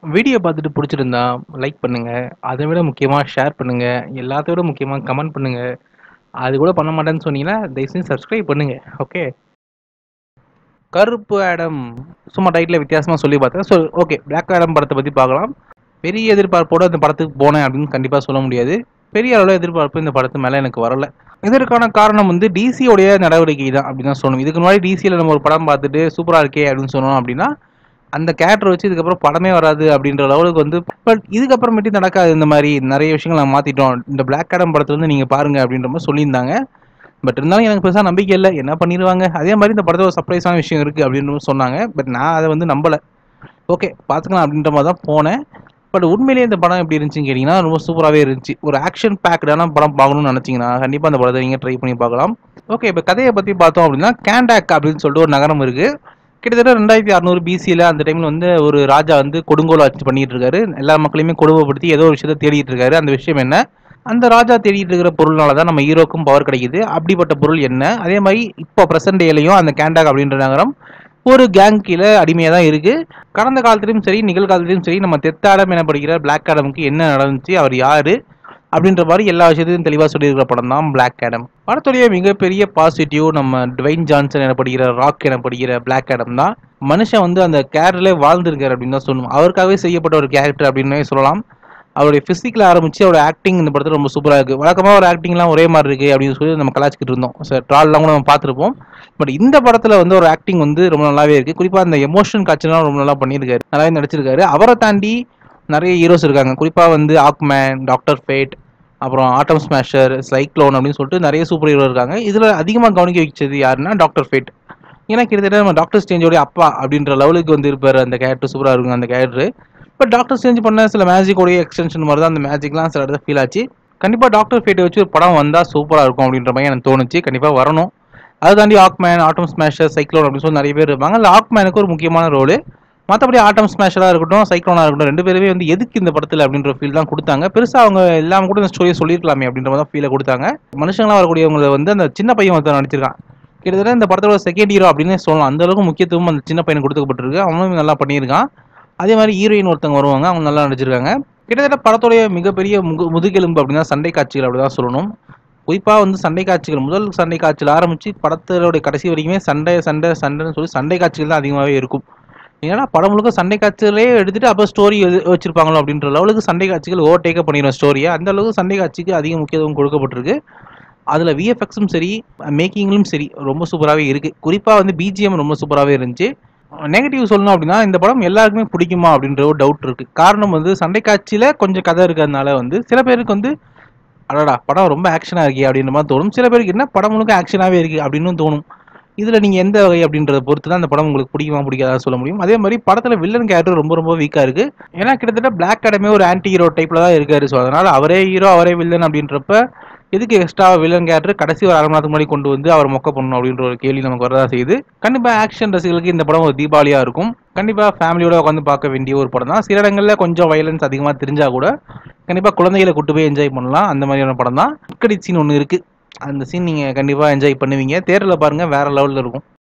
Video பார்த்துட்டு பிடிச்சிருந்தா like பண்ணுங்க. அதை விட முக்கியமா ஷேர் பண்ணுங்க. எல்லாத்த விட முக்கியமா கமெண்ட் பண்ணுங்க. அது கூட பண்ண மாட்டேன்னு சொன்னீங்கன்னா, தயவு செஞ்சு சப்ஸ்கிரைப் பண்ணுங்க. ஓகே. கருப்பு ஆடம் சும்மா டைட்டில வித்தியாசமா சொல்லி பார்த்தேன். ஸோ ஓகே பிளாக் ஆடம் படத்தை பத்தி பார்க்கலாம். பெரிய எதிர்பார்ப்போட இந்த படத்துக்கு போனேன் அப்படின்னு கண்டிப்பா சொல்ல முடியாது. பெரிய அளவுல எதிர்பார்ப்பு இந்த படத்து மேல எனக்கு வரல. இதற்கான காரணம் வந்து டிசி உடைய நடவடிக்கை தான் அப்படின்னு தான் சொல்லணும். இதுக்கு முன்னாடி டிசியில் நம்ம ஒரு படம் பார்த்துட்டு சூப்பரா இருக்கே அப்படின்னு சொன்னோம் அப்படின்னா அந்த கேரக்டர் வச்சு இதுக்கப்புறம் படமே வராது அப்படின்ற லெவலுக்கு வந்து பட் இதுக்கப்புறமேட்டு நடக்காது இந்த மாதிரி நிறைய விஷயங்கள் நாங்கள் மாத்திட்டோம் இந்த பிளாக் ஆடம் படத்துல வந்து நீங்க பாருங்க அப்படின்ற மாதிரி சொல்லியிருந்தாங்க பட் இருந்தாலும் எனக்கு பெருசாக நம்பிக்கை இல்லை என்ன பண்ணிடுவாங்க அதே மாதிரி இந்த படத்தில் ஒரு சர்ப்ரைஸான விஷயம் இருக்குது அப்படின்னு மாதிரி சொன்னாங்க பட் நான் அதை வந்து நம்பலை ஓகே பார்த்துக்கலாம் அப்படின்ற மாதிரி தான் போனேன் பட் உண்மையிலேயே இந்த படம் எப்படி இருந்துச்சுன்னு கேட்டிங்கன்னா ரொம்ப சூப்பராகவே இருந்துச்சு ஒரு ஆக்ஷன் பேக்டான படம் பார்க்கணும்னு நினச்சிங்கன்னா கண்டிப்பாக அந்த படத்தை நீங்கள் ட்ரை பண்ணி பார்க்கலாம் ஓகே இப்போ கதையை பற்றி பார்த்தோம் அப்படின்னா கேண்டாக் அப்படின்னு சொல்லிட்டு ஒரு நகரம் இருக்குது கிட்டத்தட்ட ரெண்டாயிரத்தி அறநூறு பிசியில் அந்த டைமில் வந்து ஒரு ராஜா வந்து கொடுங்கோல் ஆட்சி பண்ணிட்டு இருக்காரு எல்லா மக்களையுமே கொடுமைப்படுத்தி ஏதோ ஒரு விஷயத்தை தேடிட்டு இருக்காரு அந்த விஷயம் என்ன அந்த ராஜா தேடிட்டு இருக்கிற பொருள்னால தான் நம்ம ஹீரோக்கும் பவர் கிடைக்குது அப்படிப்பட்ட பொருள் என்ன அதே மாதிரி இப்போ ப்ரெசன்ட் டேலையும் அந்த கேண்டாக் அப்படின்ற நகரம் ஒரு கேங் கீழே அடிமையாக தான் இருக்கு கடந்த காலத்திலையும் சரி நிகழ்காலத்திலையும் சரி நம்ம தெத்தாடம் எனப்படுகிற பிளாக் ஆடமுக்கு என்ன நடந்துச்சு அவர் யாரு அப்படின்ற மாதிரி எல்லா விஷயத்தையும் தெளிவாக சொல்லியிருக்கிற படம் தான் பிளாக் ஆடம் படத்துடைய மிகப்பெரிய பாசிட்டிவ் நம்ம ட்வைன் ஜான்சன் எனப்படுகிற ராக் எனப்படுகிற பிளாக் ஆடம் தான் மனுஷன் வந்து அந்த கேரக்டர்ல வாழ்ந்திருக்காரு அப்படின்னு தான் சொல்லணும் அவருக்காகவே செய்யப்பட்ட ஒரு கேரக்டர் அப்படின்னு சொல்லலாம் அவருடைய பிசிக்கல ஆரம்பிச்சு அவரோட ஆக்டிங் இந்த படத்தில் ரொம்ப சூப்பராக இருக்கு வழக்கமாக ஒரு ஆக்டிங்லாம் ஒரே மாதிரி இருக்கு அப்படின்னு சொல்லி நம்ம கலாச்சிக்கிட்டு இருந்தோம் சார் ட்ரால்லாம் கூட நம்ம பார்த்துருப்போம் பட் இந்த படத்தில் வந்து ஒரு ஆக்டிங் வந்து ரொம்ப நல்லாவே இருக்கு குறிப்பாக அந்த எமோஷன் காட்சிலாம் ரொம்ப நல்லா பண்ணியிருக்காரு நல்லாவே நடிச்சிருக்காரு அவரை தாண்டி நிறைய ஹீரோஸ் இருக்காங்க குறிப்பாக வந்து ஆக்மேன் டாக்டர் ஃபேட் அப்புறம் ஆட்டம் ஸ்மாஷர் சைக்ளோன் அப்படின்னு சொல்லிட்டு நிறைய சூப்பர் ஹீரோ இருக்காங்க இதில் அதிகமாக கவனிக்க வச்சது யாருன்னா டாக்டர் ஃபேட் ஏன்னா கிட்டத்தட்ட நம்ம டாக்டர் ஸ்டேஞ்சோடைய அப்பா அப்படின்ற லெவலுக்கு வந்து இருப்பார் அந்த கேரக்டர் சூப்பராக இருக்கும் அந்த கேரக்டர் பட் டாக்டர் ஸ்டேஞ்ச் பண்ண சில மேஜிக்கோடைய எக்ஸ்டென்ஷன் மாதிரி தான் அந்த மேஜிக்லாம் சில இடத்துல ஃபீல் ஆச்சு கண்டிப்பாக டாக்டர் ஃபேட்டை வச்சு ஒரு படம் வந்தால் சூப்பராக இருக்கும் அப்படின்ற மாதிரி எனக்கு தோணுச்சு கண்டிப்பாக வரணும் அதை தாண்டி ஆக்மேன் ஆட்டம் ஸ்மாஷர் சைக்ளோன் அப்படின்னு சொல்லி நிறைய பேர் இருப்பாங்க அதில் ஆக்மேனுக்கு ஒரு முக்கியமான ரோல் மற்றபடி ஆட்டம் ஸ்மாஷராக இருக்கட்டும் சைக்ளோனாக இருக்கட்டும் ரெண்டு பேருமே வந்து எதுக்கு இந்த படத்தில் அப்படின்ற ஃபீல் தான் கொடுத்தாங்க பெருசாக அவங்க எல்லாம் கூட இந்த ஸ்டோரியை சொல்லியிருக்கலாமே அப்படின்ற மாதிரி தான் ஃபீலை கொடுத்தாங்க மனுஷங்களாக வரக்கூடியவங்களை வந்து அந்த சின்ன பையன் ஒருத்தர் நடிச்சிருக்கான் கிட்டத்தட்ட இந்த படத்தோட செகண்ட் ஹீரோ அப்படின்னு சொல்லலாம் அந்த அளவுக்கு முக்கியத்துவம் அந்த சின்ன பையனுக்கு கொடுக்கப்பட்டிருக்கு அவனும் நல்லா பண்ணியிருக்கான் அதே மாதிரி ஹீரோயின் ஒருத்தவங்க வருவாங்க அவங்க நல்லா நடிச்சிருக்காங்க கிட்டத்தட்ட படத்துடைய மிகப்பெரிய முகு முதுகெலும்பு அப்படின்னா சண்டை காட்சிகள் அப்படிதான் சொல்லணும் குறிப்பாக வந்து சண்டை காட்சிகள் முதல் சண்டை காட்சியில் ஆரம்பிச்சு படத்தோட கடைசி வரைக்குமே சண்டை சண்டை சண்டைன்னு சொல்லி சண்டை காட்சிகள் தான் அதிகமாகவே இருக்கும் ஏன்னா படம் முழுக்க சண்டை காட்சிகளே எடுத்துட்டு அப்போ ஸ்டோரி வச்சிருப்பாங்களோ அப்படின்ற லெவலுக்கு சண்டை காட்சிகள் ஓவர்டேக்க பண்ணிடும் ஸ்டோரியை அந்த அளவுக்கு சண்டை காட்சிக்கு அதிக முக்கியத்துவம் கொடுக்கப்பட்டிருக்கு அதில் விஎஃப்எக்ஸும் சரி மேக்கிங்லும் சரி ரொம்ப சூப்பராகவே இருக்குது குறிப்பாக வந்து பிஜிஎம் ரொம்ப சூப்பராகவே இருந்துச்சு நெகட்டிவ் சொல்லணும் அப்படின்னா இந்த படம் எல்லாருக்குமே பிடிக்குமா அப்படின்ற ஒரு டவுட் இருக்குது காரணம் வந்து சண்டை காட்சியில் கொஞ்சம் கதை இருக்கிறதுனால வந்து சில பேருக்கு வந்து அடடா படம் ரொம்ப ஆக்ஷனாக இருக்கே அப்படின்ற மாதிரி தோணும் சில பேருக்கு என்ன படம் முழுக்க ஆக்ஷனாகவே இருக்குது அப்படின்னு தோணும் இதில் நீங்கள் எந்த வகை அப்படின்றத பொறுத்து தான் அந்த படம் உங்களுக்கு பிடிக்குமா பிடிக்காதா சொல்ல முடியும் அதே மாதிரி படத்தில் வில்லன் கேரக்டர் ரொம்ப ரொம்ப வீக்காக இருக்குது ஏன்னா கிட்டத்தட்ட பிளாக் அடமே ஒரு ஆன்டி ஹீரோ டைப்பில் தான் இருக்காரு ஸோ அதனால் அவரே ஹீரோ அவரே வில்லன் அப்படின்றப்ப எதுக்கு எக்ஸ்ட்ரா வில்லன் கேரக்டர் கடைசி ஒரு அரை மணி நேரத்துக்கு முன்னாடி கொண்டு வந்து அவர் மொக்க பண்ணணும் அப்படின்ற ஒரு கேள்வி நமக்கு வரதா செய்யுது கண்டிப்பாக ஆக்ஷன் ரசிகர்களுக்கு இந்த படம் ஒரு தீபாவளியாக இருக்கும் கண்டிப்பாக ஃபேமிலியோட உட்காந்து பார்க்க வேண்டிய ஒரு படம் தான் சில இடங்களில் கொஞ்சம் வயலன்ஸ் அதிகமாக தெரிஞ்சா கூட கண்டிப்பாக குழந்தைகளை கூட்டு போய் என்ஜாய் பண்ணலாம் அந்த மாதிரியான படம் தான் கடி சீன் ஒன்று இருக்குது அந்த சீன் நீங்கள் கண்டிப்பாக என்ஜாய் பண்ணுவீங்க தேட்டரில் பாருங்கள் வேறு லெவலில் இருக்கும்